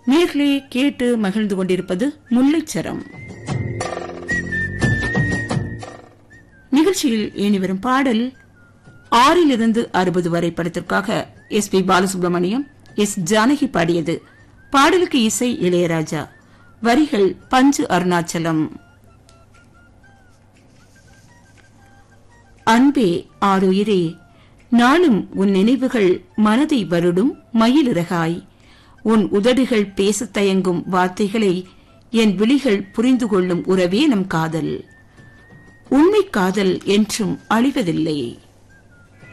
நேர்களே கேட்டு மகிழ்ந்து கொண்டிருப்பது முல்லைச்சரம் நிகழ்ச்சியில் இனி வரும் பாடல் ஆறிலிருந்து அறுபது வரை படத்திற்காக S P Balasubrahmanyam S Janaki பாடியது பாடலுக்கு இசை இளையராஜா வரிகள் பஞ்சு அருணாச்சலம் அன்பே ஆறுயிரே நாளும் உன் நினைவுகள் மனதை வருடும் மயிலிறகாய் உன் உதடுகள் பேசத் தயங்கும் வார்த்தைகளை என் விழிகள் புரிந்து கொள்ளும் உறவே நம் காதல் உண்மை காதல் என்றும் அழிவதில்லை